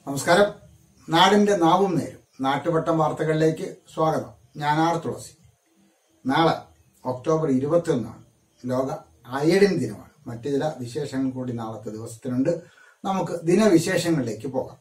നമസ്കാരം നാടിന്റെ നാവും നേരും നാട്ടുവട്ടം വാർത്തകളിലേക്ക് സ്വാഗതം ഞാൻ ആർ തുളസി നാളെ ഒക്ടോബർ ഇരുപത്തിയൊന്നാണ് ലോക അയഡിൻ ദിനമാണ് മറ്റു ചില വിശേഷങ്ങൾ കൂടി നാളത്തെ ദിവസത്തിനുണ്ട് നമുക്ക് ദിനവിശേഷങ്ങളിലേക്ക് പോകാം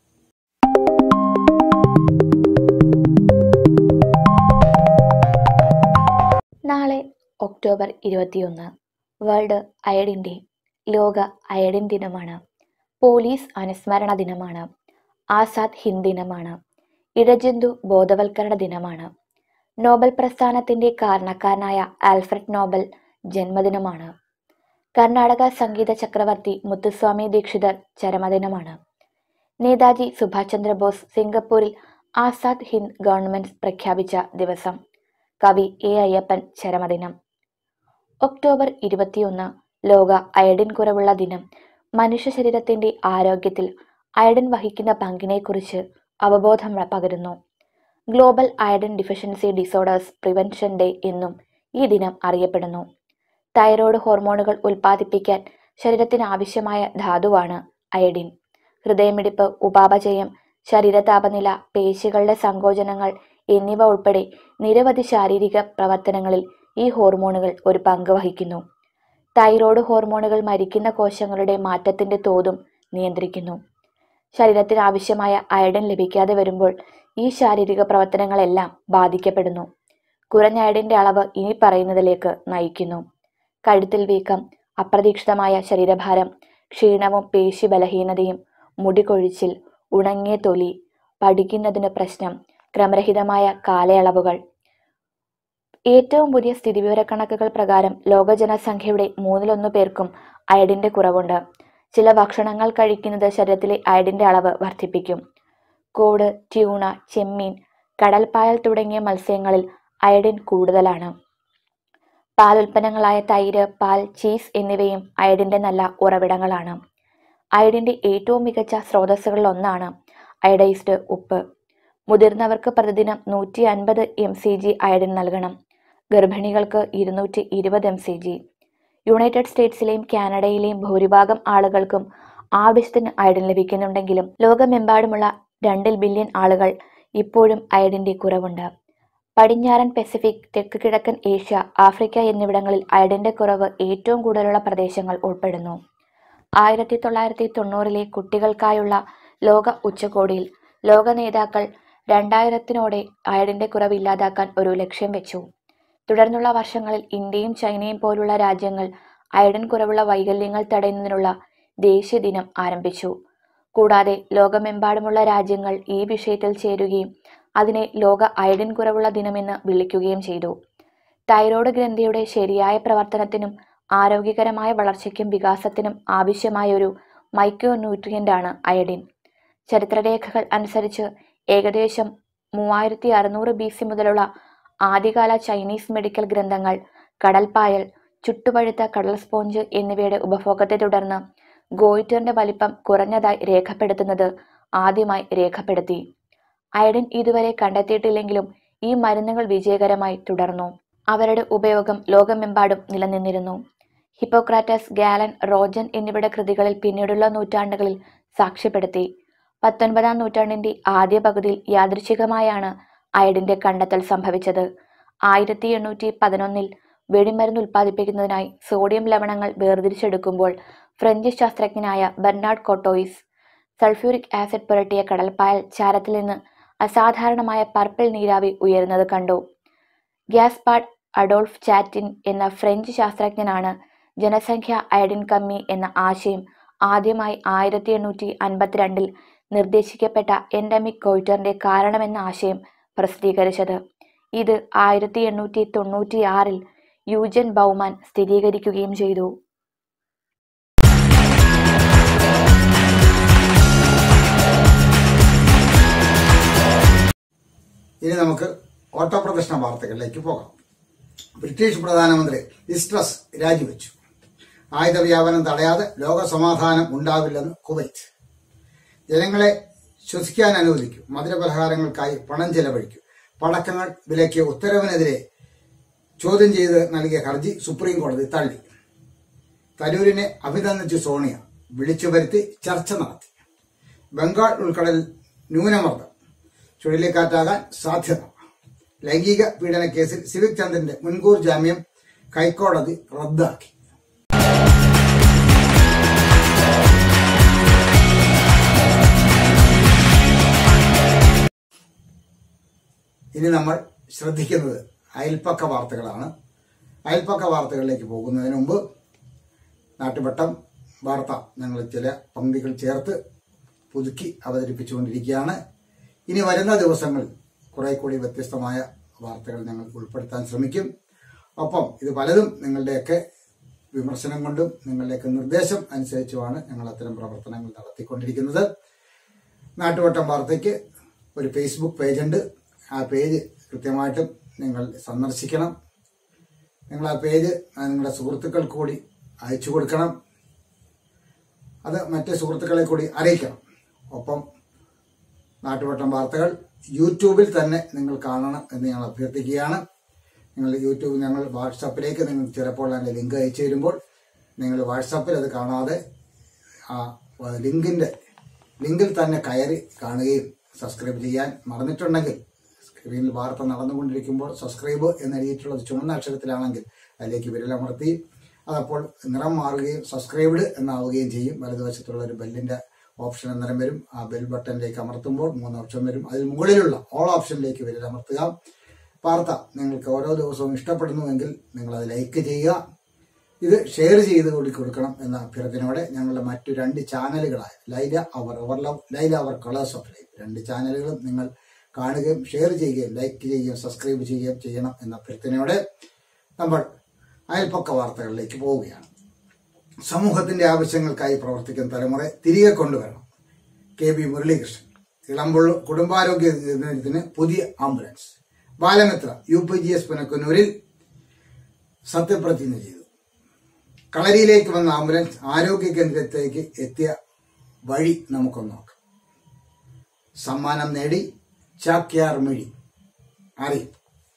നാളെ ഒക്ടോബർ ഇരുപത്തിയൊന്ന് വേൾഡ് അയഡിൻ ഡേ ലോക അയഡിൻ ദിനമാണ് പോലീസ് അനുസ്മരണ ദിനമാണ് ആസാദ് ഹിന്ദ് ദിനമാണ് ഇഴജന്തു ബോധവൽക്കരണ ദിനമാണ് നോബൽ പ്രസ്ഥാനത്തിന്റെ കാരണക്കാരനായ ആൽഫ്രഡ് നോബൽ ജന്മദിനമാണ് കർണാടക സംഗീത ചക്രവർത്തി മുത്തുസ്വാമി ദീക്ഷിതർ ചരമദിനമാണ് നേതാജി സുഭാഷ് ചന്ദ്രബോസ് സിംഗപ്പൂരിൽ ആസാദ് ഹിന്ദ് ഗവൺമെന്റ് പ്രഖ്യാപിച്ച ദിവസം കവി എ അയ്യപ്പൻ ചരമദിനം ഒക്ടോബർ ഇരുപത്തിയൊന്ന് ലോക അയഡിൻ കുറവുള്ള ദിനം മനുഷ്യ ശരീരത്തിന്റെ ആരോഗ്യത്തിൽ അയഡിൻ വഹിക്കുന്ന പങ്കിനെക്കുറിച്ച് അവബോധം പകരുന്നു global iodine deficiency disorders prevention day എന്നും ഈ ദിനം അറിയപ്പെടുന്നു തൈറോയ്ഡ് ഹോർമോണുകൾ ഉൽപ്പാദിപ്പിക്കാൻ ശരീരത്തിന് ആവശ്യമായ ധാതുവാണ് അയഡിൻ ഹൃദയമിടിപ്പ് ഉപാപചയം ശരീര താപനില പേശികളുടെ സങ്കോചനങ്ങൾ എന്നിവ ഉൾപ്പെടെ നിരവധി ശാരീരിക പ്രവർത്തനങ്ങളിൽ ഈ ഹോർമോണുകൾ ഒരു പങ്ക് വഹിക്കുന്നു തൈറോയ്ഡ് ഹോർമോണുകൾ മരിക്കുന്ന കോശങ്ങളുടെ മാറ്റത്തിന്റെ തോതും നിയന്ത്രിക്കുന്നു ശരീരത്തിന് ആവശ്യമായ അയഡിൻ ലഭിക്കാതെ വരുമ്പോൾ ഈ ശാരീരിക പ്രവർത്തനങ്ങളെല്ലാം ബാധിക്കപ്പെടുന്നു കുറഞ്ഞ അയഡിന്റെ അളവ് ഇനി പറയുന്നതിലേക്ക് നയിക്കുന്നു കഴുത്തിൽ വീക്കം അപ്രതീക്ഷിതമായ ശരീരഭാരം ക്ഷീണവും പേശി ബലഹീനതയും മുടി കൊഴിച്ചിൽ ഉണങ്ങിയ തൊലി പഠിക്കുന്നതിന് പ്രശ്നം ക്രമരഹിതമായ കാലയളവുകൾ ഏറ്റവും പുതിയ സ്ഥിതിവിവരക്കണക്കുകൾ പ്രകാരം ലോക ജനസംഖ്യയുടെ മൂന്നിലൊന്ന് പേർക്കും അയഡിന്റെ കുറവുണ്ട് ചില ഭക്ഷണങ്ങൾ കഴിക്കുന്നത് ശരീരത്തിലെ അയഡിന്റെ അളവ് വർദ്ധിപ്പിക്കും കോട് ട്യൂണ ചെമ്മീൻ കടൽപ്പായൽ തുടങ്ങിയ മത്സ്യങ്ങളിൽ അയഡിൻ കൂടുതലാണ് പാൽ ഉൽപ്പന്നങ്ങളായ തൈര് പാൽ ചീസ് എന്നിവയും അയഡിന്റെ നല്ല ഉറവിടങ്ങളാണ് അയഡിന്റെ ഏറ്റവും മികച്ച സ്രോതസ്സുകളിൽ ഒന്നാണ് അയഡൈസ്ഡ് ഉപ്പ് മുതിർന്നവർക്ക് പ്രതിദിനം നൂറ്റി അൻപത് എം സി ജി അയഡിൻ നൽകണം ഗർഭിണികൾക്ക് ഇരുന്നൂറ്റി ഇരുപത് എം സി ജി യുണൈറ്റഡ് സ്റ്റേറ്റ്സിലെയും കാനഡയിലെയും ഭൂരിഭാഗം ആളുകൾക്കും ആവശ്യത്തിന് അയഡിൻ ലഭിക്കുന്നുണ്ടെങ്കിലും ലോകമെമ്പാടുമുള്ള രണ്ടിൽ ബില്യൺ ആളുകൾ ഇപ്പോഴും അയഡിന്റെ കുറവുണ്ട് പടിഞ്ഞാറൻ പസഫിക് തെക്ക് കിഴക്കൻ ഏഷ്യ ആഫ്രിക്ക എന്നിവിടങ്ങളിൽ അയഡിന്റെ കുറവ് ഏറ്റവും കൂടുതലുള്ള പ്രദേശങ്ങൾ ഉൾപ്പെടുന്നു ആയിരത്തി തൊള്ളായിരത്തി തൊണ്ണൂറിലെ കുട്ടികൾക്കായുള്ള ലോക ഉച്ചകോടിയിൽ ലോക നേതാക്കൾ രണ്ടായിരത്തിനോടെ അയഡിന്റെ കുറവ് ഇല്ലാതാക്കാൻ ഒരു ലക്ഷ്യം വെച്ചു തുടർന്നുള്ള വർഷങ്ങളിൽ ഇന്ത്യയും ചൈനയും പോലുള്ള രാജ്യങ്ങൾ അയഡിൻ കുറവുള്ള വൈകല്യങ്ങൾ തടയുന്നതിനുള്ള ദേശീയ ദിനം ആരംഭിച്ചു കൂടാതെ ലോകമെമ്പാടുമുള്ള രാജ്യങ്ങൾ ഈ വിഷയത്തിൽ ചേരുകയും അതിനെ ലോക അയഡിൻ കുറവുള്ള ദിനമെന്ന് വിളിക്കുകയും ചെയ്തു തൈറോയ്ഡ് ഗ്രന്ഥിയുടെ ശരിയായ പ്രവർത്തനത്തിനും ആരോഗ്യകരമായ വളർച്ചയ്ക്കും വികാസത്തിനും ആവശ്യമായ ഒരു മൈക്രോ ന്യൂട്രിയൻ്റാണ് അയഡിൻ ചരിത്രരേഖകൾ അനുസരിച്ച് ഏകദേശം മൂവായിരത്തി അറുന്നൂറ് ബി സി മുതലുള്ള ആദ്യകാല ചൈനീസ് മെഡിക്കൽ ഗ്രന്ഥങ്ങൾ കടൽപ്പായൽ ചുട്ടുപഴുത്ത കടൽ സ്പോഞ്ച് എന്നിവയുടെ ഉപഭോഗത്തെ തുടർന്ന് ഗോയിറ്ററിന്റെ വലിപ്പം കുറഞ്ഞതായി രേഖപ്പെടുത്തുന്നത് ആദ്യമായി രേഖപ്പെടുത്തി അയഡിൻ ഇതുവരെ കണ്ടെത്തിയിട്ടില്ലെങ്കിലും ഈ മരുന്നുകൾ വിജയകരമായി തുടർന്നു അവരുടെ ഉപയോഗം ലോകമെമ്പാടും നിലനിന്നിരുന്നു ഹിപ്പോക്രാറ്റസ് ഗാലൻ റോജൻ എന്നിവരുടെ കൃതികളിൽ പിന്നീടുള്ള നൂറ്റാണ്ടുകളിൽ സാക്ഷ്യപ്പെടുത്തി പത്തൊൻപതാം നൂറ്റാണ്ടിന്റെ ആദ്യ പകുതിയിൽ യാദൃച്ഛികമായാണ് അയഡിന്റെ കണ്ടെത്തൽ സംഭവിച്ചത് ആയിരത്തി എണ്ണൂറ്റി പതിനൊന്നിൽ വെടിമരുന്ന് ഉൽപ്പാദിപ്പിക്കുന്നതിനായി സോഡിയം ലവണങ്ങൾ വേർതിരിച്ചെടുക്കുമ്പോൾ ഫ്രഞ്ച് ശാസ്ത്രജ്ഞനായ ബെർണാഡ് കോട്ടോയിസ് സൾഫ്യൂരിക് ആസിഡ് പുരട്ടിയ കടൽപ്പായൽ ചാരത്തിൽ നിന്ന് അസാധാരണമായ പർപ്പിൾ നീരാവി ഉയരുന്നത് കണ്ടു ഗ്യാസ്പാഡ് അഡോൾഫ് ചാറ്റിൻ എന്ന ഫ്രഞ്ച് ശാസ്ത്രജ്ഞനാണ് ജനസംഖ്യ അയഡിൻ കമ്മി എന്ന ആശയം ആദ്യമായി ആയിരത്തി എണ്ണൂറ്റി അൻപത്തിരണ്ടിൽ നിർദ്ദേശിക്കപ്പെട്ട എൻഡമിക് ഗോയിറ്ററിന്റെ കാരണമെന്ന ആശയം പ്രസിദ്ധീകരിച്ചത് ഇത് ആയിരത്തി എണ്ണൂറ്റി തൊണ്ണൂറ്റി ആറിൽ യൂജൻ ബൗമാൻ സ്ഥിരീകരിക്കുകയും ചെയ്തു ഇനി നമുക്ക് ഓട്ടപ്രദർശന വാർത്തകളിലേക്ക് പോകാം ബ്രിട്ടീഷ് പ്രധാനമന്ത്രി ലിസ്ട്രസ് രാജിവെച്ചു ആയുധ വ്യാപനം തടയാതെ ലോക സമാധാനം ഉണ്ടാവില്ലെന്ന് കുവൈറ്റ് ജനങ്ങളെ ശ്വസിക്കാൻ അനുവദിക്കും മധുരപലഹാരങ്ങൾക്കായി പണം ചെലവഴിക്കും പടക്കങ്ങൾ വിലക്കിയ ഉത്തരവിനെതിരെ ചോദ്യം ചെയ്ത് നൽകിയ ഹർജി സുപ്രീം കോടതി തള്ളി തരൂരിനെ അഭിനന്ദിച്ച് സോണിയ വിളിച്ചു വരുത്തി ചർച്ച നടത്തി ബംഗാൾ ഉൾക്കടലിൽ ന്യൂനമർദ്ദം ചുഴലിക്കാറ്റാകാൻ സാധ്യത ലൈംഗിക പീഡന കേസിൽ സിവിക് ചന്ദ്രന്റെ മുൻകൂർ ജാമ്യം ഹൈക്കോടതി റദ്ദാക്കി ഇനി നമ്മൾ ശ്രദ്ധിക്കുന്നത് അയൽപ്പക്ക വാർത്തകളാണ് അയൽപ്പക്ക വാർത്തകളിലേക്ക് പോകുന്നതിന് മുമ്പ് നാട്ടുവട്ടം വാർത്ത ഞങ്ങൾ ചില പങ്ക്തികൾ ചേർത്ത് പുതുക്കി അവതരിപ്പിച്ചുകൊണ്ടിരിക്കുകയാണ് ഇനി വരുന്ന ദിവസങ്ങളിൽ കുറെ കൂടി വ്യത്യസ്തമായ വാർത്തകൾ ഞങ്ങൾ ഉൾപ്പെടുത്താൻ ശ്രമിക്കും ഒപ്പം ഇത് പലതും നിങ്ങളുടെയൊക്കെ വിമർശനം കൊണ്ടും നിങ്ങളുടെയൊക്കെ നിർദ്ദേശം അനുസരിച്ചുമാണ് ഞങ്ങൾ അത്തരം പ്രവർത്തനങ്ങൾ നടത്തിക്കൊണ്ടിരിക്കുന്നത് നാട്ടുവട്ടം വാർത്തയ്ക്ക് ഒരു ഫേസ്ബുക്ക് പേജുണ്ട് ആ പേജ് കൃത്യമായിട്ടും നിങ്ങൾ സന്ദർശിക്കണം നിങ്ങൾ ആ പേജ് നിങ്ങളുടെ സുഹൃത്തുക്കൾക്ക് കൂടി അയച്ചു കൊടുക്കണം അത് മറ്റ് സുഹൃത്തുക്കളെ കൂടി അറിയിക്കണം ഒപ്പം നാട്ടുവട്ടം വാർത്തകൾ യൂട്യൂബിൽ തന്നെ നിങ്ങൾ കാണണം എന്ന് ഞങ്ങൾ അഭ്യർത്ഥിക്കുകയാണ് നിങ്ങൾ യൂട്യൂബ് ഞങ്ങൾ വാട്സാപ്പിലേക്ക് നിങ്ങൾ ചിലപ്പോൾ അതിൻ്റെ ലിങ്ക് അയച്ചു തരുമ്പോൾ നിങ്ങൾ വാട്സാപ്പിൽ അത് കാണാതെ ആ ലിങ്കിന്റെ ലിങ്കിൽ തന്നെ കയറി കാണുകയും സബ്സ്ക്രൈബ് ചെയ്യാൻ മറന്നിട്ടുണ്ടെങ്കിൽ സ്ക്രീനിൽ വാർത്ത നടന്നുകൊണ്ടിരിക്കുമ്പോൾ സബ്സ്ക്രൈബ് എന്നെഴുതിയിട്ടുള്ളത് ചുവന്ന അക്ഷരത്തിലാണെങ്കിൽ അതിലേക്ക് വിരലമർത്തി അതപ്പോൾ നിറം മാറുകയും സബ്സ്ക്രൈബ്ഡ് എന്നാവുകയും ചെയ്യും വലതുവശത്തുള്ള ഒരു ബെല്ലിന്റെ ഓപ്ഷൻ അന്നേരം വരും ആ ബെൽ ബട്ടണിലേക്ക് അമർത്തുമ്പോൾ മൂന്ന് ഓപ്ഷൻ വരും അതിൽ മുകളിലുള്ള ഓൾ ഓപ്ഷനിലേക്ക് വിരലമർത്തുക വാർത്ത നിങ്ങൾക്ക് ഓരോ ദിവസവും ഇഷ്ടപ്പെടുന്നുവെങ്കിൽ നിങ്ങൾ അത് ലൈക്ക് ചെയ്യുക ഇത് ഷെയർ ചെയ്ത് കൂടി കൊടുക്കണം എന്ന അഭ്യർത്ഥനയോടെ ഞങ്ങളുടെ മറ്റു രണ്ട് ചാനലുകളായ Laila our our love Laila our colours of life രണ്ട് ചാനലുകളും നിങ്ങൾ കാണുകയും ഷെയർ ചെയ്യുകയും ലൈക്ക് ചെയ്യുകയും സബ്സ്ക്രൈബ് ചെയ്യുകയും ചെയ്യണം എന്ന അഭ്യർത്ഥനയോടെ നമ്മൾ അയൽപ്പക്ക വാർത്തകളിലേക്ക് പോവുകയാണ് സമൂഹത്തിന്റെ ആവശ്യങ്ങൾക്കായി പ്രവർത്തിക്കുന്ന തലമുറ തിരികെ കൊണ്ടുവരണം കെ ബി മുരളീകൃഷ്ണൻ ഇളമ്പുള്ള കുടുംബാരോഗ്യ കേന്ദ്രത്തിന് പുതിയ ambulance Balamithra U P G S പുനക്കുന്നൂരിൽ സത്യപ്രതിജ്ഞ ചെയ്തു കളരിയിലേക്ക് വന്ന ആംബുലൻസ് ആരോഗ്യ കേന്ദ്രത്തിലേക്ക് എത്തിയ വഴി നമുക്കൊന്ന് നോക്കാം സമ്മാനം നേടി ചാക്യാർ മിഴി അറിയിപ്പ്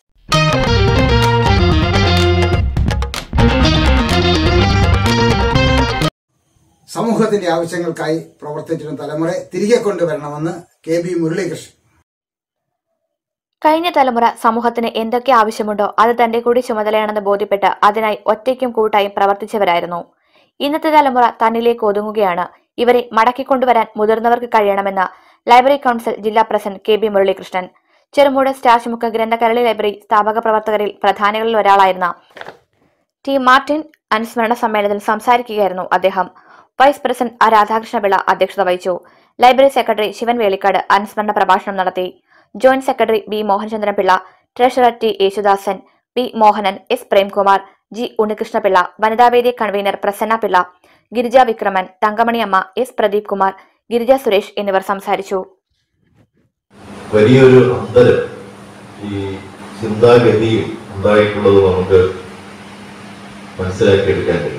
സമൂഹത്തിന്റെ ആവശ്യങ്ങൾക്കായി പ്രവർത്തിച്ചിരുന്ന തലമുറയെ തിരികെ കൊണ്ടുവരണമെന്ന് കെ ബി മുരളീകൃഷ്ണൻ കഴിഞ്ഞ തലമുറ സമൂഹത്തിന് എന്തൊക്കെ ആവശ്യമുണ്ടോ അത് തന്റെ കൂടി ചുമതലയാണെന്ന് ബോധ്യപ്പെട്ട് അതിനായി ഒറ്റയ്ക്കും കൂട്ടായും പ്രവർത്തിച്ചവരായിരുന്നു ഇന്നത്തെ തലമുറ തന്നിലേക്ക് ഒതുങ്ങുകയാണ് ഇവരെ മടക്കിക്കൊണ്ടുവരാൻ മുതിർന്നവർക്ക് കഴിയണമെന്ന് ലൈബ്രറി കൗൺസിൽ ജില്ലാ president K B Muralikrishnan Cherumoodu സ്റ്റാർച്ച് ഗ്രന്ഥകരളി ലൈബ്രറി സ്ഥാപക പ്രവർത്തകരിൽ പ്രധാനികളിൽ ഒരാളായിരുന്ന ടി മാർട്ടിൻ അനുസ്മരണ സമ്മേളനത്തിൽ സംസാരിക്കുകയായിരുന്നു അദ്ദേഹം വൈസ് പ്രസിഡന്റ് ആ രാധാകൃഷ്ണപിള്ള അധ്യക്ഷത വഹിച്ചു ലൈബ്രറി സെക്രട്ടറി ശിവൻ വേലിക്കാട് അനുസ്മരണ പ്രഭാഷണം നടത്തി joint secretary B Mohanchandran Pillai treasurer T Yesudasan P Mohanan S Premkumar G Unnikrishnapillai വനിതാവേദി കൺവീനർ പ്രസന്ന പിള്ള ഗിരിജ വിക്രമൻ തങ്കമണിയമ്മ എസ് പ്രദീപ് കുമാർ ഗിരിജ സുരേഷ് എന്നിവർ സംസാരിച്ചു വലിയൊരു അന്തരം ഈ ചിന്താഗതിയിൽ ഉണ്ടായിട്ടുള്ളത് നമുക്ക് മനസ്സിലാക്കിയെടുക്കാൻ കഴിയും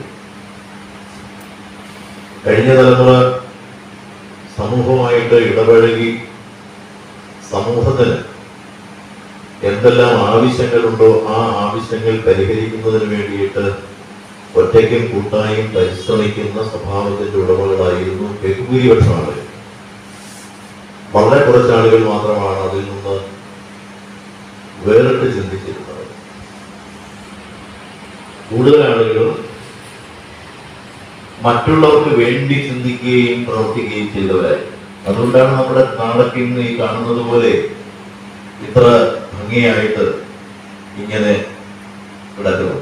കഴിഞ്ഞ തലമുറ സമൂഹമായിട്ട് ഇടപഴകി സമൂഹത്തിന് എന്തെല്ലാം ആവശ്യങ്ങളുണ്ടോ ആ ആവശ്യങ്ങൾ പരിഹരിക്കുന്നതിന് വേണ്ടിയിട്ട് ഒറ്റയ്ക്കും കൂട്ടായും പരിശ്രമിക്കുന്ന സ്വഭാവത്തിന്റെ ഉടമകളായിരുന്നു ബഹുഭൂരിപക്ഷം ആളുകൾ വളരെ കുറച്ച് ആളുകൾ മാത്രമാണ് അതിൽ നിന്ന് വേറിട്ട് ചിന്തിച്ചിരുന്നത് കൂടുതൽ ആളുകൾ മറ്റുള്ളവർക്ക് വേണ്ടി ചിന്തിക്കുകയും പ്രവർത്തിക്കുകയും ചെയ്തവരായി അതുകൊണ്ടാണ് നമ്മുടെ നാടൊക്കെ ഇന്ന് ഈ കാണുന്നത് പോലെ ഇത്ര ഭംഗിയായിട്ട് ഇങ്ങനെ കിടക്കുന്നത്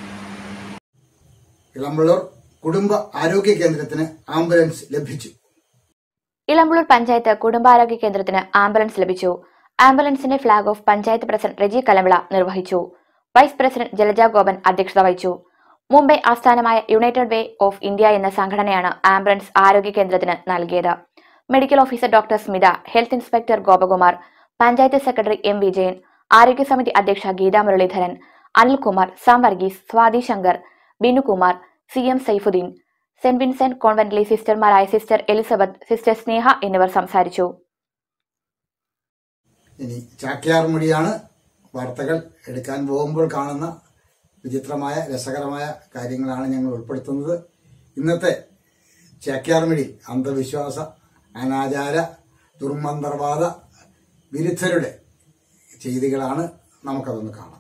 ഇളമ്പള്ളൂർ കുടുംബ ആരോഗ്യ കേന്ദ്രത്തിന് ആംബുലൻസ് ലഭിച്ചു ഇളമ്പുള്ളൂർ പഞ്ചായത്ത് കുടുംബാരോഗ്യ കേന്ദ്രത്തിന് ആംബുലൻസ് ലഭിച്ചു ആംബുലൻസിന്റെ flag off panchayat president Reji Kalavila നിർവഹിച്ചു വൈസ് പ്രസിഡന്റ് ജലജ ഗോപൻ അധ്യക്ഷത വഹിച്ചു മുംബൈ ആസ്ഥാനമായ യുണൈറ്റഡ് വേ ഓഫ് ഇന്ത്യ എന്ന സംഘടനയാണ് ആംബുലൻസ് ആരോഗ്യ കേന്ദ്രത്തിന് നൽകിയത് medical officer doctor Smitha health inspector Gopakumar panchayat secretary M Vijayan ആരോഗ്യ സമിതി അധ്യക്ഷ Geetha Muraleedharan Anilkumar Sam Varghese Swathi Shankar Binukumar C M Saifuddin saint Vincent കോൺവെന്റിലെ സിസ്റ്റർമാരായ സിസ്റ്റർ എലിസബത്ത് സിസ്റ്റർ സ്നേഹ എന്നിവർ സംസാരിച്ചു ഇനി ചാക്യാർ മൊഴിയാണ് വാർത്തകൾ എടുക്കാൻ പോകുമ്പോൾ കാണുന്ന വിചിത്രമായ രസകരമായ കാര്യങ്ങളാണ് ഞങ്ങൾ ഉൾപ്പെടുത്തുന്നത് ഇന്നത്തെ ചാക്യാർ മൊഴി അന്ധവിശ്വാസ അനാചാര ദുർമന്ത്രവാദ വിരുദ്ധരുടെ ചെയ്തികളാണ് നമുക്കതൊന്ന് കാണാം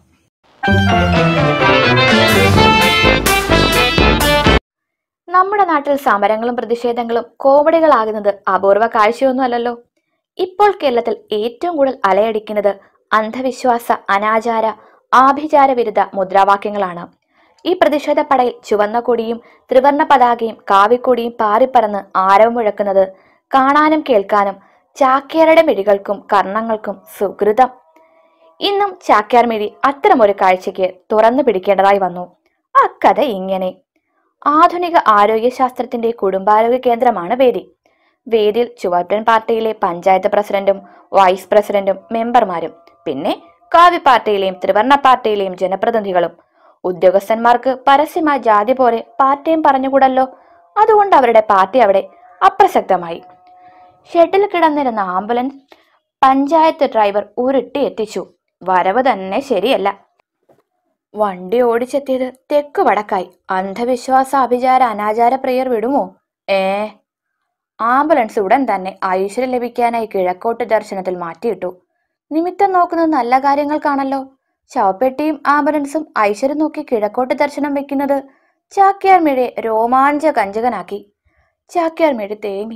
നമ്മുടെ നാട്ടിൽ സമരങ്ങളും പ്രതിഷേധങ്ങളും കോമഡികളാകുന്നത് അപൂർവ കാഴ്ചയൊന്നുമല്ലല്ലോ ഇപ്പോൾ കേരളത്തിൽ ഏറ്റവും കൂടുതൽ അലയടിക്കുന്നത് അന്ധവിശ്വാസ അനാചാര ആഭിചാര വിരുദ്ധ മുദ്രാവാക്യങ്ങളാണ് ഈ പ്രതിഷേധ പടയിൽ ചുവന്ന കൊടിയും ത്രിവർണ പതാകയും കാവിക്കൊടിയും പാറിപ്പറന്ന് ആരവം മുഴക്കുന്നത് കാണാനും കേൾക്കാനും ചാക്യാരുടെ മിഴികൾക്കും കർണങ്ങൾക്കും സുഹൃതം ഇന്നും ചാക്യാർ മിഴി അത്തരമൊരു കാഴ്ചയ്ക്ക് തുറന്നു പിടിക്കേണ്ടതായി വന്നു ആ കഥ ഇങ്ങനെ ആധുനിക ആരോഗ്യശാസ്ത്രത്തിന്റെ കുടുംബാരോഗ്യ കേന്ദ്രമാണ് വേദി വേദിയിൽ ചുവപ്പൻ പാർട്ടിയിലെ പഞ്ചായത്ത് പ്രസിഡന്റും വൈസ് പ്രസിഡന്റും മെമ്പർമാരും പിന്നെ കാവ്യ പാർട്ടിയിലെയും ത്രിവർണ പാർട്ടിയിലെയും ജനപ്രതിനിധികളും ഉദ്യോഗസ്ഥന്മാർക്ക് പരസ്യമായി ജാതി പോലെ പാർട്ടിയും പറഞ്ഞുകൂടല്ലോ അതുകൊണ്ട് അവരുടെ പാർട്ടി അവിടെ അപ്രസക്തമായി ഷെഡിൽ കിടന്നിരുന്ന ആംബുലൻസ് പഞ്ചായത്ത് ഡ്രൈവർ ഉരുട്ടി എത്തിച്ചു വരവ് തന്നെ ശരിയല്ല വണ്ടി ഓടിച്ചെത്തിയത് തെക്ക് വടക്കായി അന്ധവിശ്വാസ അഭിചാര അനാചാര പ്രിയർ വിടുമോ ഏ ആംബുലൻസ് ഉടൻ തന്നെ ഐശ്വര്യം ലഭിക്കാനായി കിഴക്കോട്ട് ദർശനത്തിൽ മാറ്റിയിട്ടു നിമിത്തം നോക്കുന്നത് നല്ല കാര്യങ്ങൾക്കാണല്ലോ ശവപ്പെട്ടിയും ആംബുലൻസും ഐശ്വര്യം നോക്കി കിഴക്കോട്ട് ദർശനം വെക്കുന്നത് ചാക്യാർമിഴെ രോമാഞ്ച കഞ്ചകനാക്കി ചാക്യാർമിഴി തേങ്ങി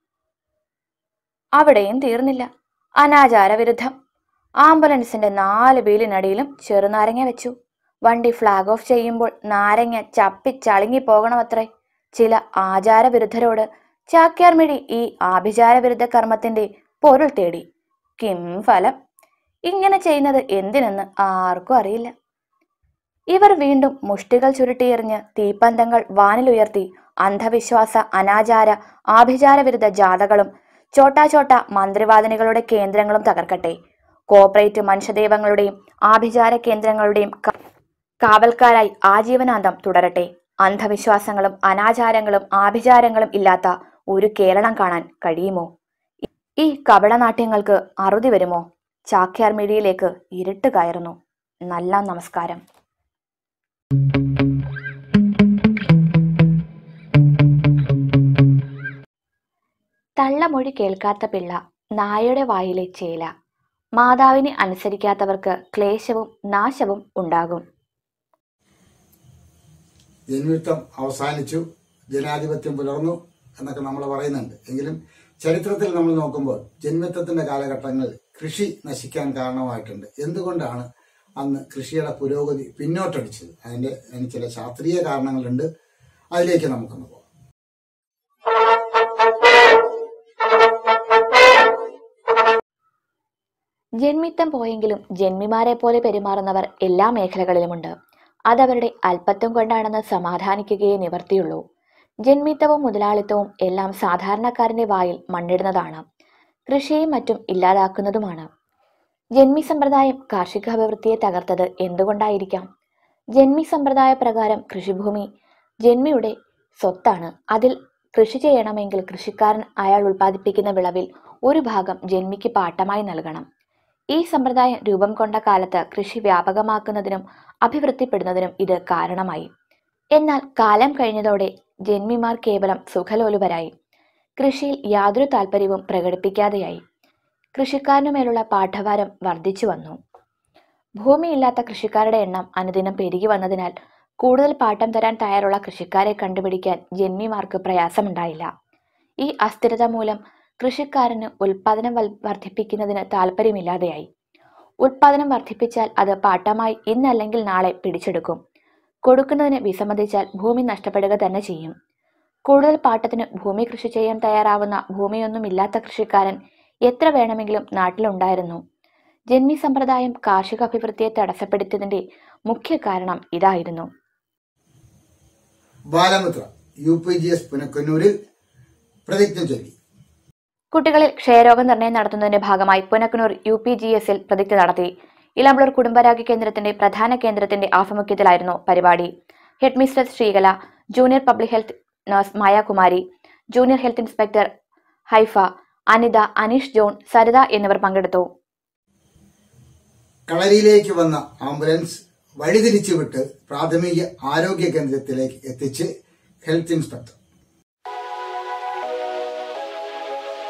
അവിടെയും തീർന്നില്ല അനാചാര വിരുദ്ധം ആംബുലൻസിന്റെ നാല് വീലിനടിയിലും ചെറുനാരങ്ങ വെച്ചു വണ്ടി ഫ്ലാഗ് ഓഫ് ചെയ്യുമ്പോൾ നാരങ്ങ ചപ്പി ചളുങ്ങി പോകണമത്രേ ചില ആചാരവിരുദ്ധരോട് ചാക്യാർമിഴി ഈ ആഭിചാര വിരുദ്ധ കർമ്മത്തിന്റെ പൊരുൾ തേടി കിം ഫലം ഇങ്ങനെ ചെയ്യുന്നത് എന്തിനെന്ന് ആർക്കും അറിയില്ല ഇവർ വീണ്ടും മുഷ്ടികൾ ചുരുട്ടിയെറിഞ്ഞ് തീപ്പന്തങ്ങൾ വാനിലുയർത്തി അന്ധവിശ്വാസ അനാചാര ആഭിചാര വിരുദ്ധ ജാഥകളും ചോട്ടാ ചോട്ട മന്ത്രിവാദിനികളുടെ കേന്ദ്രങ്ങളും തകർക്കട്ടെ കോർപ്പറേറ്റ് മനുഷ്യദൈവങ്ങളുടെയും ആഭിചാര കേന്ദ്രങ്ങളുടെയും ക- കാവൽക്കാരായി ആജീവനാന്തം തുടരട്ടെ അന്ധവിശ്വാസങ്ങളും അനാചാരങ്ങളും ആഭിചാരങ്ങളും ഇല്ലാത്ത ഒരു കേരളം കാണാൻ കഴിയുമോ ഈ കപടനാട്യങ്ങൾക്ക് അറുതി വരുമോ ചാക്യാർ മിഴിയിലേക്ക് ഇരുട്ട് കയറുന്നു നല്ല നമസ്കാരം തള്ളമൊഴി കേൾക്കാത്ത പിള്ള നായയുടെ വായിലെ ചേല മാതാവിനെ അനുസരിക്കാത്തവർക്ക് ക്ലേശവും നാശവും ഉണ്ടാകും ജന്മിത്വം അവസാനിച്ചു ജനാധിപത്യം പുലർന്നു എന്നൊക്കെ നമ്മൾ പറയുന്നുണ്ട് എങ്കിലും ചരിത്രത്തിൽ നമ്മൾ നോക്കുമ്പോൾ ജന്മിത്വത്തിന്റെ കാലഘട്ടങ്ങളിൽ കൃഷി നശിക്കാൻ കാരണമായിട്ടുണ്ട് എന്തുകൊണ്ടാണ് അന്ന് കൃഷിയുടെ പുരോഗതി പിന്നോട്ടടിച്ചത് അതിന്റെ അതിന് ചില ശാസ്ത്രീയ കാരണങ്ങളുണ്ട് അതിലേക്ക് നമുക്കൊന്ന് പോകാം ജന്മിത്തം പോയെങ്കിലും ജന്മിമാരെ പോലെ പെരുമാറുന്നവർ എല്ലാ മേഖലകളിലുമുണ്ട് അതവരുടെ അല്പത്വം കൊണ്ടാണെന്ന് സമാധാനിക്കുകയേ നിവർത്തിയുള്ളൂ ജന്മിത്തവും മുതലാളിത്തവും എല്ലാം സാധാരണക്കാരന്റെ വായിൽ മണ്ണിടുന്നതാണ് കൃഷിയും മറ്റും ഇല്ലാതാക്കുന്നതുമാണ് ജന്മി സമ്പ്രദായം കാർഷികാഭിവൃദ്ധിയെ തകർത്തത് എന്തുകൊണ്ടായിരിക്കാം ജന്മി സമ്പ്രദായ പ്രകാരം കൃഷിഭൂമി ജന്മിയുടെ സ്വത്താണ് അതിൽ കൃഷി ചെയ്യണമെങ്കിൽ കൃഷിക്കാരൻ അയാൾ ഉൽപ്പാദിപ്പിക്കുന്ന വിളവിൽ ഒരു ഭാഗം ജന്മിക്ക് പാട്ടമായി നൽകണം ഈ സമ്പ്രദായം രൂപം കൊണ്ട കാലത്ത് കൃഷി വ്യാപകമാക്കുന്നതിനും അഭിവൃദ്ധിപ്പെടുന്നതിനും ഇത് കാരണമായി എന്നാൽ കാലം കഴിഞ്ഞതോടെ ജന്മിമാർ കേവലം സുഖലോലുപരായി കൃഷിയിൽ യാതൊരു താല്പര്യവും പ്രകടിപ്പിക്കാതെയായി കൃഷിക്കാരനുമേലുള്ള പാഠഭാരം വർദ്ധിച്ചു വന്നു ഭൂമിയില്ലാത്ത കൃഷിക്കാരുടെ എണ്ണം അനുദിനം പെരുകി വന്നതിനാൽ കൂടുതൽ പാട്ടം തരാൻ തയ്യാറുള്ള കൃഷിക്കാരെ കണ്ടുപിടിക്കാൻ ജന്മിമാർക്ക് പ്രയാസമുണ്ടായില്ല ഈ അസ്ഥിരത മൂലം കൃഷിക്കാരന് ഉൽപാദനം വൽ- വർദ്ധിപ്പിക്കുന്നതിന് താല്പര്യമില്ലാതെയായി ഉൽപാദനം വർദ്ധിപ്പിച്ചാൽ അത് പാട്ടമായി ഇന്നല്ലെങ്കിൽ നാളെ പിടിച്ചെടുക്കും കൊടുക്കുന്നതിന് വിസമ്മതിച്ചാൽ ഭൂമി നഷ്ടപ്പെടുക തന്നെ ചെയ്യും കൂടുതൽ പാട്ടത്തിന് ഭൂമി കൃഷി ചെയ്യാൻ തയ്യാറാവുന്ന ഭൂമിയൊന്നുമില്ലാത്ത കൃഷിക്കാരൻ എത്ര വേണമെങ്കിലും നാട്ടിലുണ്ടായിരുന്നു ജന്മി സമ്പ്രദായം കാർഷിക അഭിവൃദ്ധിയെ തടസ്സപ്പെടുത്തിയതിന്റെ മുഖ്യ കാരണം ഇതായിരുന്നു Balamithra U P G S പുനക്കുന്നൂരിൽ പ്രതിജ്ഞ ചൊല്ലി കുട്ടികളിൽ ക്ഷയരോഗ നിർണയം നടത്തുന്നതിന്റെ ഭാഗമായി പുനക്കനൂർ യു പി ജി എസിൽ പ്രതിജ്ഞ നടത്തി ഇളമ്പളൂർ കുടുംബാരോഗ്യ കേന്ദ്രത്തിന്റെ പ്രധാന കേന്ദ്രത്തിന്റെ ആഭിമുഖ്യത്തിലായിരുന്നു പരിപാടി head mistress Sreekala junior public health nurse Mayakumari junior health inspector Haifa Anitha Aneesh John Saritha എന്നിവർ പങ്കെടുത്തു കളരിയിലേക്ക് വന്ന ആംബുലൻസ് വഴിതിരിച്ചുവിട്ട് പ്രാഥമിക ആരോഗ്യ കേന്ദ്രത്തിലേക്ക് എത്തിച്ച് ഹെൽത്ത് ഇൻസ്പെക്ടർ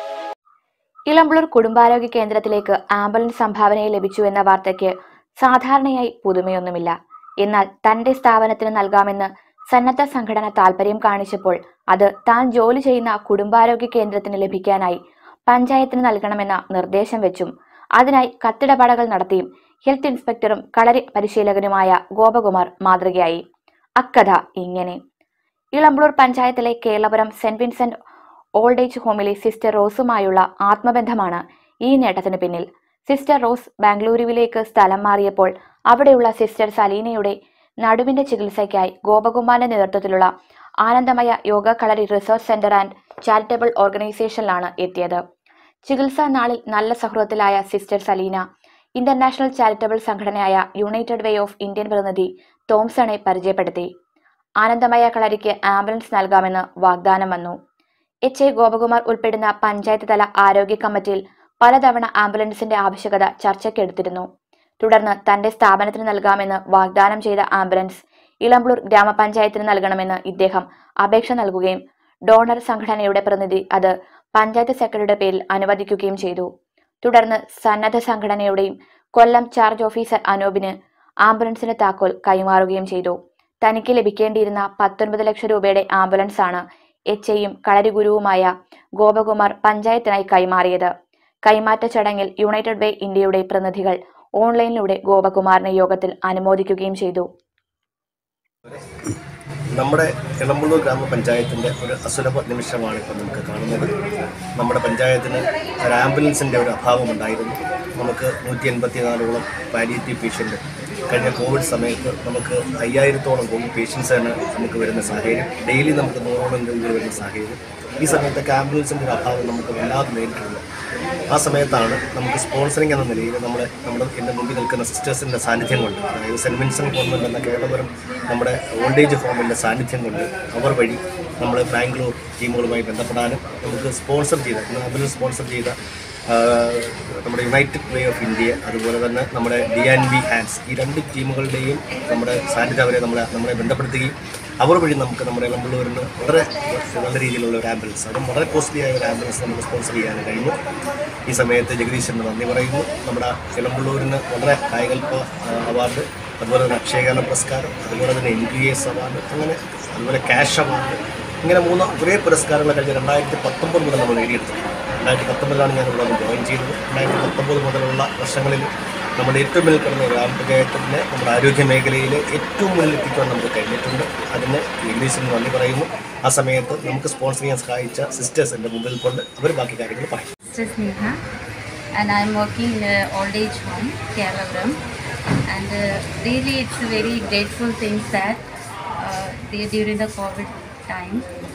ഇളമ്പുളൂർ കുടുംബാരോഗ്യ കേന്ദ്രത്തിലേക്ക് ആംബുലൻസ് സംഭാവനയായി ലഭിച്ചു എന്ന വാർത്തയ്ക്ക് സാധാരണയായി പുതുമയൊന്നുമില്ല എന്നാൽ തന്റെ സ്ഥാപനത്തിന് നൽകാമെന്ന് സന്നദ്ധ സംഘടന താൽപര്യം കാണിച്ചപ്പോൾ അത് താൻ ജോലി ചെയ്യുന്ന കുടുംബാരോഗ്യ കേന്ദ്രത്തിന് ലഭിക്കാനായി പഞ്ചായത്തിന് നൽകണമെന്ന നിർദ്ദേശം വെച്ചും അതിനായി കത്തിടപാടുകൾ നടത്തിയും ഹെൽത്ത് ഇൻസ്പെക്ടറും കളരി പരിശീലകനുമായ ഗോപകുമാർ മാതൃകയായി അക്കഥ ഇങ്ങനെ ഇളമ്പളൂർ പഞ്ചായത്തിലെ Keralapuram saint Vincent old age ഹോമിലെ സിസ്റ്റർ റോസുമായുള്ള ആത്മബന്ധമാണ് ഈ നേട്ടത്തിന് പിന്നിൽ സിസ്റ്റർ റോസ് ബാംഗ്ലൂരുവിലേക്ക് സ്ഥലം മാറിയപ്പോൾ അവിടെയുള്ള സിസ്റ്റർ സലീനയുടെ നടുവിന്റെ ചികിത്സയ്ക്കായി ഗോപകുമാറിന്റെ നേതൃത്വത്തിലുള്ള Anandamaya yoga kalari research centre and charitable ഓർഗനൈസേഷനിലാണ് എത്തിയത് ചികിത്സാ നാളിൽ നല്ല സൗഹൃദത്തിലായ സിസ്റ്റർ സലീന ഇന്റർനാഷണൽ ചാരിറ്റബിൾ സംഘടനയായ യുണൈറ്റഡ് വേ ഓഫ് ഇന്ത്യൻ പ്രതിനിധി തോംസണെ പരിചയപ്പെടുത്തി ആനന്ദമയ കളരിക്ക് ആംബുലൻസ് നൽകാമെന്ന് വാഗ്ദാനം വന്നു എച്ച് എ ഗോപകുമാർ ഉൾപ്പെടുന്ന പഞ്ചായത്ത് തല ആരോഗ്യ കമ്മിറ്റിയിൽ പലതവണ ആംബുലൻസിന്റെ ആവശ്യകത ചർച്ചയ്ക്കെടുത്തിരുന്നു തുടർന്ന് തന്റെ സ്ഥാപനത്തിന് നൽകാമെന്ന് വാഗ്ദാനം ചെയ്ത ആംബുലൻസ് ഇളമ്പളൂർ ഗ്രാമപഞ്ചായത്തിന് നൽകണമെന്ന് ഇദ്ദേഹം അപേക്ഷ നൽകുകയും ഡോണർ സംഘടനയുടെ പ്രതിനിധി അത് പഞ്ചായത്ത് സെക്രട്ടറിയുടെ പേരിൽ അനുവദിക്കുകയും ചെയ്തു തുടർന്ന് സന്നദ്ധ സംഘടനയുടെയും കൊല്ലം ചാർജ് ഓഫീസർ അനൂപിന് ആംബുലൻസിന്റെ താക്കോൽ കൈമാറുകയും ചെയ്തു തനിക്ക് ലഭിക്കേണ്ടിയിരുന്ന പത്തൊൻപത് ലക്ഷം രൂപയുടെ ആംബുലൻസ് ആണ് എച്ച് ഐയും കളരിഗുരുവുമായ ഗോപകുമാർ പഞ്ചായത്തിനായി കൈമാറിയത് കൈമാറ്റ ചടങ്ങിൽ യുണൈറ്റഡ് വേ ഇന്ത്യയുടെ പ്രതിനിധികൾ ഓൺലൈനിലൂടെ ഗോപകുമാറിനെ യോഗത്തിൽ അനുമോദിക്കുകയും ചെയ്തു നമ്മുടെ ഇളമ്പള്ളൂർ ഗ്രാമപഞ്ചായത്തിൻ്റെ ഒരു അസുലഭ നിമിഷമാണ് ഇപ്പോൾ നമുക്ക് കാണുന്നത് നമ്മുടെ പഞ്ചായത്തിന് ഒരു ആംബുലൻസിൻ്റെ ഒരു അഭാവമുണ്ടായിരുന്നു നമുക്ക് നൂറ്റി എൺപത്തിനാലോളം പാലിയേറ്റീവ് പേഷ്യൻ്റ് കഴിഞ്ഞ കോവിഡ് സമയത്ത് നമുക്ക് അയ്യായിരത്തോളം കോവിഡ് പേഷ്യൻസാണ് നമുക്ക് വരുന്ന സാഹചര്യം ഡെയിലി നമുക്ക് നൂറോളം രോഗികൾ വരുന്ന സാഹചര്യം ഈ സമയത്തൊക്കെ ആംബുലൻസിൻ്റെ ഒരു അഭാവം നമുക്ക് വല്ലാതെ നേരിട്ടുണ്ട് ആ സമയത്താണ് നമുക്ക് സ്പോൺസറിങ് എന്ന നിലയിൽ നമ്മുടെ നമ്മുടെ എൻ്റെ മുമ്പിൽ നിൽക്കുന്ന സിസ്റ്റേഴ്സിൻ്റെ സാന്നിധ്യം കൊണ്ട് അതായത് സെൻറ്റ് വിൻസെൻ്റ് ഗവൺമെൻറ് എന്ന കേരളപുരം നമ്മുടെ ഓൾഡ് ഏജ് ഹോമിൻ്റെ സാന്നിധ്യം കൊണ്ട് അവർ വഴി നമ്മൾ ബാംഗ്ലൂർ ടീമുകളുമായി ബന്ധപ്പെടാനും നമുക്ക് സ്പോൺസർ ചെയ്ത ആംബുലൻസ് സ്പോൺസർ ചെയ്ത ആ, നമ്മുടെ യുണൈറ്റഡ് വേ ഓഫ് ഇന്ത്യ അതുപോലെ തന്നെ നമ്മുടെ ഡി ആൻഡ് ബി ഹാൻഡ്സ് ഈ രണ്ട് ടീമുകളുടെയും നമ്മുടെ സാന്നിധ്യം അവരെ നമ്മളെ നമ്മളെ ബന്ധപ്പെടുത്തുകയും അവർ വഴി നമുക്ക് നമ്മുടെ ഇളമ്പള്ളൂരിന് വളരെ നല്ല രീതിയിലുള്ള ഒരു ആംബുലൻസ് അതും വളരെ കോസ്റ്റ്ലി ആയ ഒരു ആംബുലൻസ് നമുക്ക് സ്പോൺസർ ചെയ്യാൻ കഴിഞ്ഞു ഈ സമയത്ത് ജഗദീശന് നന്ദി പറയുന്നു നമ്മുടെ ഇളമ്പള്ളൂരിന് വളരെ കായികൽപ്പ അവാർഡ് അതുപോലെ തന്നെ അക്ഷയഗാന പുരസ്കാരം അതുപോലെ തന്നെ എൻ പി എസ് അവാർഡ് അങ്ങനെ അതുപോലെ ക്യാഷ് അവാർഡ് ഇങ്ങനെ മൂന്ന് കുറേ പുരസ്കാരങ്ങൾ കഴിഞ്ഞ രണ്ടായിരത്തി പത്തൊമ്പത് മുതൽ നമ്മൾ നേടിയെടുത്തിട്ടുണ്ട് രണ്ടായിരത്തി പത്തൊമ്പതിലാണ് ഞാൻ ഇവിടെ വന്ന് ജോയിൻ ചെയ്തത് രണ്ടായിരത്തി പത്തൊമ്പത് മുതലുള്ള വർഷങ്ങളിൽ നമ്മുടെ ഏറ്റവും മുന്നിൽ കിടന്ന ഗ്രാമപഞ്ചായത്തിൻ്റെ നമ്മുടെ ആരോഗ്യ മേഖലയിൽ ഏറ്റവും മുന്നിൽ എത്തിക്കാൻ നമുക്ക് കഴിഞ്ഞിട്ടുണ്ട് അതിന് ഇംഗ്ലീഷിന് നന്ദി പറയുന്നു ആ സമയത്ത് നമുക്ക് സ്പോൺസർ ചെയ്യാൻ സഹായിച്ച സിസ്റ്റേഴ്സ് എൻ്റെ മുമ്പിൽ കൊണ്ട് അവർ ബാക്കി കാര്യങ്ങൾ പറയും Sister Sneha, and I'm working in an old age home, Keralapuram. And uh, really, it's a very grateful thing that uh, they, during the COVID time,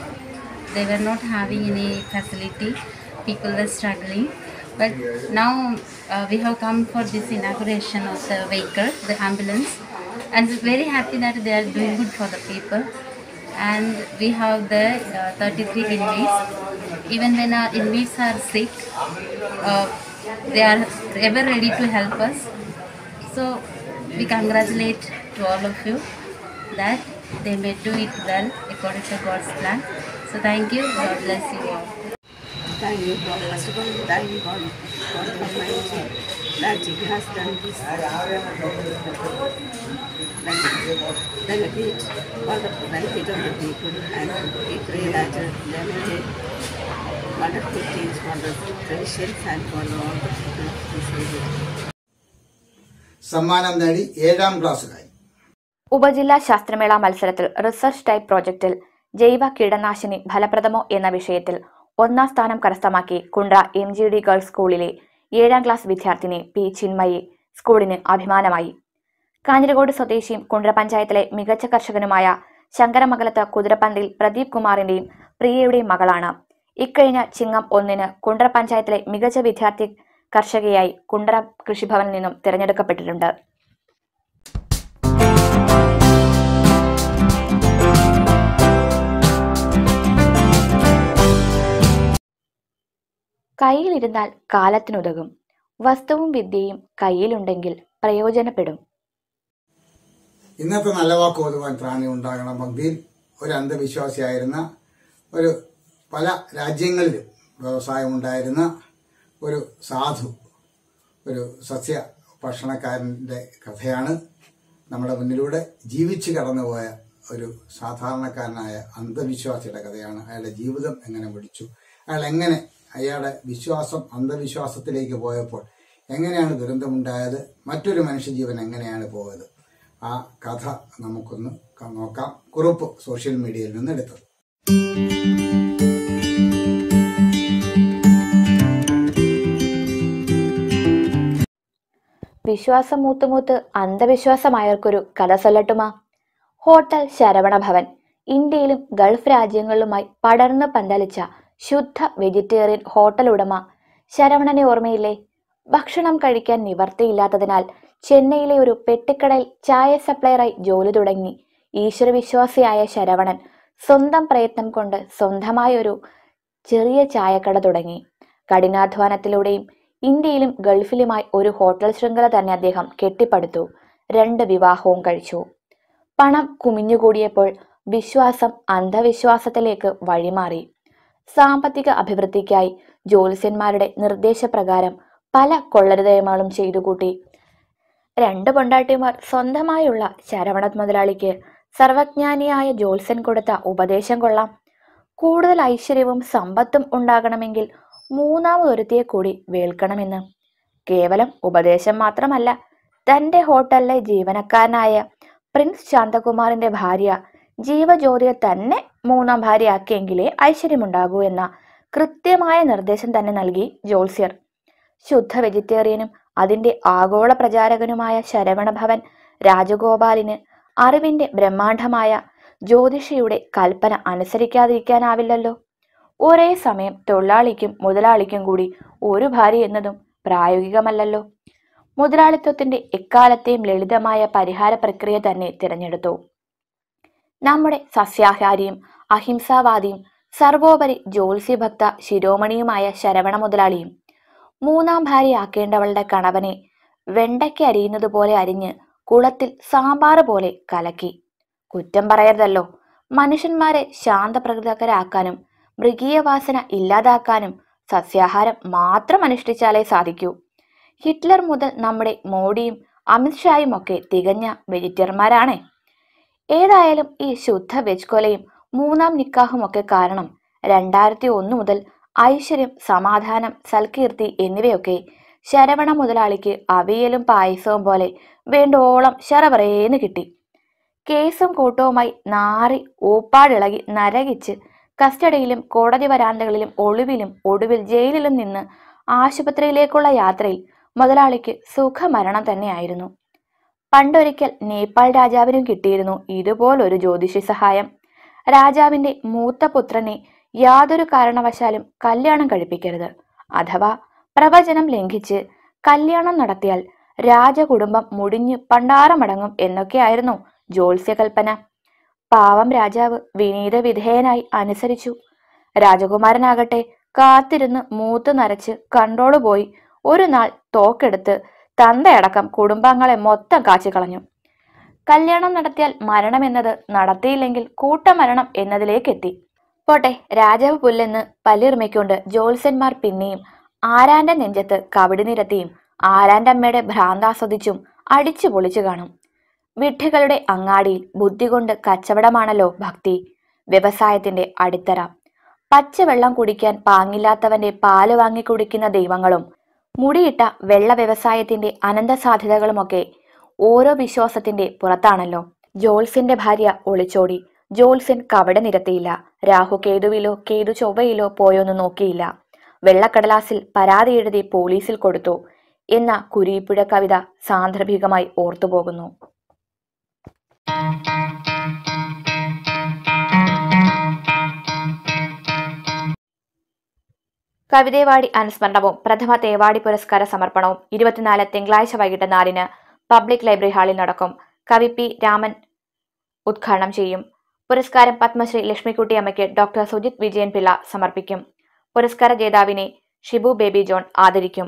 they were not having any facility. People were struggling. But now uh, we have come for this inauguration of the vehicle, the ambulance, and we're very happy that they are doing good for the people and we have the uh, 33 inmates. Even when our inmates are sick, uh, they are ever ready to help us. So we congratulate to all of you that they may do it well according to God's plan. So thank you. God bless you all. Thank you, God. First of all, thank you, God, God Almighty, that He has done this. Benefit, benefit, wonderful benefit of the people, and we pray that uh, they may take wonderful things for the traditions and for all the people who say it. സമ്മാനം നേടി ഏഴാം ക്ലാസ്സുകാരി ഉപജില്ലാ ശാസ്ത്രമേള മത്സരത്തിൽ research type പ്രോജക്റ്റിൽ ജൈവ കീടനാശിനി ഫലപ്രദമോ എന്ന വിഷയത്തിൽ ഒന്നാം സ്ഥാനം കരസ്ഥമാക്കി Kundara M G D girls സ്കൂളിലെ ഏഴാം ക്ലാസ് വിദ്യാർത്ഥിനി പി ചിന്മയി സ്കൂളിന് അഭിമാനമായി കാഞ്ഞിരകോട് സ്വദേശിയും കുണ്ട്ര പഞ്ചായത്തിലെ മികച്ച കർഷകനുമായ ശങ്കരമംഗലത്ത് കുതിരപ്പന്തിൽ പ്രദീപ് കുമാറിന്റെയും പ്രിയയുടെയും മകളാണ് ഇക്കഴിഞ്ഞ ചിങ്ങം ഒന്നിന് കുണ്ട്ര പഞ്ചായത്തിലെ മികച്ച വിദ്യാർത്ഥി കർഷകയായി കുണ്ട്ര കൃഷിഭവനിൽ നിന്നും തിരഞ്ഞെടുക്കപ്പെട്ടിട്ടുണ്ട് കയ്യിലിരുന്നാൽ കാലത്തിനുതകും വസ്തുവും വിദ്യയും കയ്യിലുണ്ടെങ്കിൽ പ്രയോജനപ്പെടും ഇന്നത്തെ നല്ല വാക്ക് ഓതുവാൻ ത്രാണി ഉണ്ടാകണം പങ്ക്തിയിൽ ഒരു അന്ധവിശ്വാസിയായിരുന്ന ഒരു പല രാജ്യങ്ങളിലും വ്യവസായം ഉണ്ടായിരുന്ന ഒരു സാധു ഒരു സസ്യ ഭക്ഷണക്കാരൻ്റെ കഥയാണ് നമ്മുടെ മുന്നിലൂടെ ജീവിച്ചു കടന്നുപോയ ഒരു സാധാരണക്കാരനായ അന്ധവിശ്വാസിയുടെ കഥയാണ് അയാളുടെ ജീവിതം എങ്ങനെ പിടിച്ചു അയാൾ എങ്ങനെ അയാളുടെ വിശ്വാസം അന്ധവിശ്വാസത്തിലേക്ക് പോയപ്പോൾ എങ്ങനെയാണ് ദുരന്തമുണ്ടായത് മറ്റൊരു മനുഷ്യജീവൻ എങ്ങനെയാണ് പോയത് ആ കഥ നമുക്കൊന്ന് ക- നോക്കാം കുറിപ്പ് സോഷ്യൽ മീഡിയയിൽ നിന്ന് എടുത്തത് വിശ്വാസം മൂത്തുമൂത്ത് അന്ധവിശ്വാസമായവർക്കൊരു കഥ ചൊല്ലട്ടുമാ ഹോട്ടൽ ശരവണ ഭവൻ ഇന്ത്യയിലും ഗൾഫ് രാജ്യങ്ങളിലുമായി പടർന്നു പന്തലിച്ച ശുദ്ധ വെജിറ്റേറിയൻ ഹോട്ടൽ ഉടമ ശരവണനെ ഓർമ്മയില്ലേ ഭക്ഷണം കഴിക്കാൻ നിവർത്തിയില്ലാത്തതിനാൽ ചെന്നൈയിലെ ഒരു പെട്ടിക്കടയിൽ ചായ സപ്ലയറായി ജോലി തുടങ്ങി ഈശ്വരവിശ്വാസിയായ ശരവണൻ സ്വന്തം പ്രയത്നം കൊണ്ട് സ്വന്തമായൊരു ചെറിയ ചായക്കട തുടങ്ങി കഠിനാധ്വാനത്തിലൂടെയും ഇന്ത്യയിലും ഗൾഫിലുമായി ഒരു ഹോട്ടൽ ശൃംഖല തന്നെ അദ്ദേഹം കെട്ടിപ്പടുത്തു രണ്ട് വിവാഹവും കഴിച്ചു പണം കുമിഞ്ഞുകൂടിയപ്പോൾ വിശ്വാസം അന്ധവിശ്വാസത്തിലേക്ക് വഴിമാറി സാമ്പത്തിക അഭിവൃദ്ധിക്കായി ജ്യോത്സ്യന്മാരുടെ നിർദ്ദേശപ്രകാരം പല കൊള്ളരുതയങ്ങളും ചെയ്തു കൂട്ടി രണ്ട് പൊണ്ടാട്ടിമാർ സ്വന്തമായുള്ള ശരവണ മുതലാളിക്ക് സർവജ്ഞാനിയായ ജ്യോത്സ്യൻ കൊടുത്ത ഉപദേശം കൊള്ളാം കൂടുതൽ ഐശ്വര്യവും സമ്പത്തും ഉണ്ടാകണമെങ്കിൽ മൂന്നാമതൊരുത്തിയെ കൂടി വേൽക്കണമെന്ന് കേവലം ഉപദേശം മാത്രമല്ല തന്റെ ഹോട്ടലിലെ ജീവനക്കാരനായ പ്രിൻസ് ശാന്തകുമാറിന്റെ ഭാര്യ ജീവജ്യോതിയെ തന്നെ മൂന്നാം ഭാര്യയാക്കിയെങ്കിലേ ഐശ്വര്യമുണ്ടാകൂ എന്ന കൃത്യമായ നിർദ്ദേശം തന്നെ നൽകി ജോത്സ്യർ ശുദ്ധ വെജിറ്റേറിയനും അതിന്റെ ആഗോള പ്രചാരകനുമായ ശരവണഭവൻ രാജഗോപാലിന് അറിവിന്റെ ബ്രഹ്മാണ്ഡമായ ജ്യോതിഷിയുടെ കൽപ്പന അനുസരിക്കാതിരിക്കാനാവില്ലല്ലോ ഒരേ സമയം തൊഴിലാളിക്കും മുതലാളിക്കും കൂടി ഒരു ഭാര്യ എന്നതും പ്രായോഗികമല്ലല്ലോ മുതലാളിത്വത്തിന്റെ എക്കാലത്തെയും ലളിതമായ പരിഹാര പ്രക്രിയ തന്നെ തിരഞ്ഞെടുത്തു നമ്മുടെ സസ്യാഹാരിയും അഹിംസാവാദിയും സർവോപരി ജ്യോത്സ്യഭക്ത ശിരോമണിയുമായ ശരവണ മുതലാളിയും മൂന്നാം ഭാര്യയാക്കേണ്ടവളുടെ കണവനെ വെണ്ടയ്ക്ക അരിയുന്നത് പോലെ അരിഞ്ഞ് കുളത്തിൽ സാമ്പാർ പോലെ കലക്കി കുറ്റം പറയരുതല്ലോ മനുഷ്യന്മാരെ ശാന്തപ്രകൃതകരാക്കാനും മൃഗീയ വാസന ഇല്ലാതാക്കാനും സസ്യാഹാരം മാത്രം അനുഷ്ഠിച്ചാലേ സാധിക്കൂ ഹിറ്റ്ലർ മുതൽ നമ്മുടെ മോഡിയും അമിത്ഷായും ഒക്കെ തികഞ്ഞ വെജിറ്റേറിയന്മാരാണേ ഏതായാലും ഈ ശുദ്ധ വെജ് കൊലയും മൂന്നാം നിക്കാഹും ഒക്കെ കാരണം രണ്ടായിരത്തി ഒന്ന് മുതൽ ഐശ്വര്യം സമാധാനം സൽകീർത്തി എന്നിവയൊക്കെ ശരവണ മുതലാളിക്ക് അവിയലും പായസവും പോലെ വേണ്ടോളം ശരവറേന്ന് കിട്ടി കേസും കൂട്ടവുമായി നാറി ഊപ്പാടിളകി നരകിച്ച് കസ്റ്റഡിയിലും കോടതി വരാന്തകളിലും ഒളിവിലും ഒടുവിൽ ജയിലിലും നിന്ന് ആശുപത്രിയിലേക്കുള്ള യാത്രയിൽ മുതലാളിക്ക് സുഖമരണം തന്നെയായിരുന്നു പണ്ടൊരിക്കൽ നേപ്പാൾ രാജാവിനും കിട്ടിയിരുന്നു ഇതുപോലൊരു ജ്യോതിഷി സഹായം രാജാവിന്റെ മൂത്ത പുത്രനെ യാതൊരു കാരണവശാലും കല്യാണം കഴിപ്പിക്കരുത് അഥവാ പ്രവചനം ലംഘിച്ച് കല്യാണം നടത്തിയാൽ രാജകുടുംബം മുടിഞ്ഞ് പണ്ടാറമടങ്ങും എന്നൊക്കെയായിരുന്നു ജ്യോത്സ്യകൽപ്പന പാവം രാജാവ് വിനീത വിധേയനായി അനുസരിച്ചു രാജകുമാരനാകട്ടെ കാത്തിരുന്ന് മൂത്ത് നരച്ച് കൺട്രോള് പോയി ഒരു നാൾ തോക്കെടുത്ത് തന്തയടക്കം കുടുംബാംഗങ്ങളെ മൊത്തം കാച്ചിക്കളഞ്ഞു കല്യാണം നടത്തിയാൽ മരണമെന്നത് നടത്തിയില്ലെങ്കിൽ കൂട്ടമരണം എന്നതിലേക്കെത്തി പോട്ടെ രാജാവ് പുല്ലെന്ന് പല്ലിറുമയ്ക്കൊണ്ട് ജ്യോത്സ്യന്മാർ പിന്നെയും ആരാന്റെ നെഞ്ചത്ത് കവിടി നിരത്തിയും ആരാന്റെ അമ്മയുടെ ഭ്രാന്താസ്വദിച്ചും അടിച്ചു പൊളിച്ചു കാണും വിഡ്ഢികളുടെ അങ്ങാടിയിൽ ബുദ്ധി കൊണ്ട് കച്ചവടമാണല്ലോ ഭക്തി വ്യവസായത്തിന്റെ അടിത്തറ പച്ചവെള്ളം കുടിക്കാൻ പാങ്ങില്ലാത്തവന്റെ പാല് വാങ്ങി കുടിക്കുന്ന ദൈവങ്ങളും മുടിയിട്ട വെള്ള വ്യവസായത്തിന്റെ അനന്ത സാധ്യതകളുമൊക്കെ ഓരോ വിശ്വാസത്തിന്റെ പുറത്താണല്ലോ ജോൾസിന്റെ ഭാര്യ ഒളിച്ചോടി ജോൾസിൻ കവട നിരത്തിയില്ല രാഹു കേതുവിലോ കേതു ചൊവ്വയിലോ പോയൊന്നും നോക്കിയില്ല വെള്ളക്കടലാസിൽ പരാതി എഴുതി പോലീസിൽ കൊടുത്തു എന്ന കുരീപ്പുഴ കവിത സാന്ദർഭികമായി ഓർത്തുപോകുന്നു കവിതേവാടി അനുസ്മരണവും പ്രഥമ തേവാടി പുരസ്കാര സമർപ്പണവും ഇരുപത്തിനാല് തിങ്കളാഴ്ച വൈകിട്ട് നാലിന് പബ്ലിക് ലൈബ്രറി ഹാളിൽ നടക്കും കവി പി രാമൻ ഉദ്ഘാടനം ചെയ്യും പുരസ്കാരം പത്മശ്രീ ലക്ഷ്മിക്കുട്ടി അമ്മയ്ക്ക് ഡോക്ടർ സുജിത് വിജയൻ പിള്ള സമർപ്പിക്കും പുരസ്കാര ജേതാവിനെ ഷിബു ബേബി ജോൺ ആദരിക്കും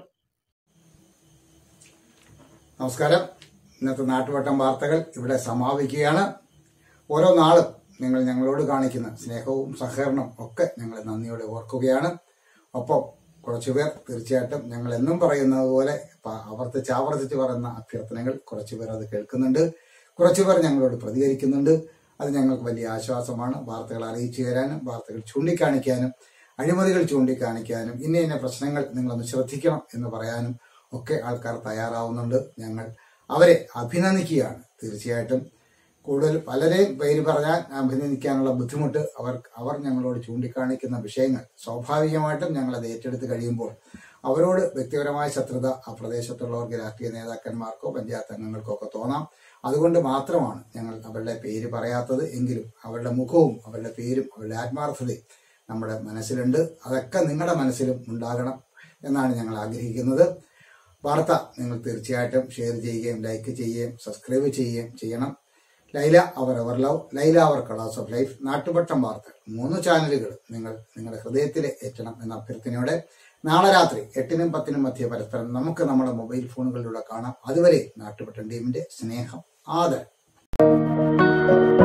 നമസ്കാരം ഇന്നത്തെ നാട്ടുവട്ടം വാർത്തകൾ ഇവിടെ സമാപിക്കുകയാണ് ഓരോ നാളും നിങ്ങൾ ഞങ്ങളോട് കാണിക്കുന്ന സ്നേഹവും സഹകരണവും ഒക്കെ ഞങ്ങൾ നന്ദിയോടെ ഓർക്കുകയാണ് ഒപ്പം കുറച്ചുപേർ തീർച്ചയായിട്ടും ഞങ്ങൾ എന്നും പറയുന്നത് പോലെ പ- ആവർത്തിച്ച് ആവർത്തിച്ച് പറയുന്ന അഭ്യർത്ഥനകൾ കുറച്ചുപേർ അത് കേൾക്കുന്നുണ്ട് കുറച്ചുപേർ ഞങ്ങളോട് പ്രതികരിക്കുന്നുണ്ട് അത് ഞങ്ങൾക്ക് വലിയ ആശ്വാസമാണ് വാർത്തകൾ അറിയിച്ചു തരാനും വാർത്തകൾ ചൂണ്ടിക്കാണിക്കാനും അഴിമതികൾ ചൂണ്ടിക്കാണിക്കാനും ഇന്ന ഇന്ന പ്രശ്നങ്ങൾ നിങ്ങളൊന്ന് ശ്രദ്ധിക്കണം എന്ന് പറയാനും ഒക്കെ ആൾക്കാർ തയ്യാറാവുന്നുണ്ട് ഞങ്ങൾ അവരെ അഭിനന്ദിക്കുകയാണ് തീർച്ചയായിട്ടും കൂടുതൽ പലരെയും പേര് പറഞ്ഞാൽ അഭിനന്ദിക്കാനുള്ള ബുദ്ധിമുട്ട് അവർ അവർ ഞങ്ങളോട് ചൂണ്ടിക്കാണിക്കുന്ന വിഷയങ്ങൾ സ്വാഭാവികമായിട്ടും ഞങ്ങൾ അത് ഏറ്റെടുത്ത് കഴിയുമ്പോൾ അവരോട് വ്യക്തിപരമായ ശത്രുത ആ പ്രദേശത്തുള്ളവർക്ക് രാഷ്ട്രീയ നേതാക്കന്മാർക്കോ പഞ്ചായത്ത് അംഗങ്ങൾക്കോ ഒക്കെ തോന്നാം അതുകൊണ്ട് മാത്രമാണ് ഞങ്ങൾ അവരുടെ പേര് പറയാത്തത് എങ്കിലും അവരുടെ മുഖവും അവരുടെ പേരും അവരുടെ ആത്മാർത്ഥതയും നമ്മുടെ മനസ്സിലുണ്ട് അതൊക്കെ നിങ്ങളുടെ മനസ്സിലും ഉണ്ടാകണം എന്നാണ് ഞങ്ങൾ ആഗ്രഹിക്കുന്നത് വാർത്ത നിങ്ങൾ തീർച്ചയായിട്ടും ഷെയർ ചെയ്യുകയും ലൈക്ക് ചെയ്യുകയും സബ്സ്ക്രൈബ് ചെയ്യുകയും ചെയ്യണം Laila our our love Laila our colours of life നാട്ടുപട്ടം വാർത്തകൾ മൂന്ന് ചാനലുകൾ നിങ്ങൾ നിങ്ങളുടെ ഹൃദയത്തിൽ എത്തണം എന്ന അഭ്യർത്ഥനയോടെ നാളെ രാത്രി എട്ടിനും പത്തിനും മധ്യ പരസ്പരം നമുക്ക് നമ്മുടെ മൊബൈൽ ഫോണുകളിലൂടെ കാണാം അതുവരെ നാട്ടുപട്ടം ടീമിന്റെ സ്നേഹം ആദരം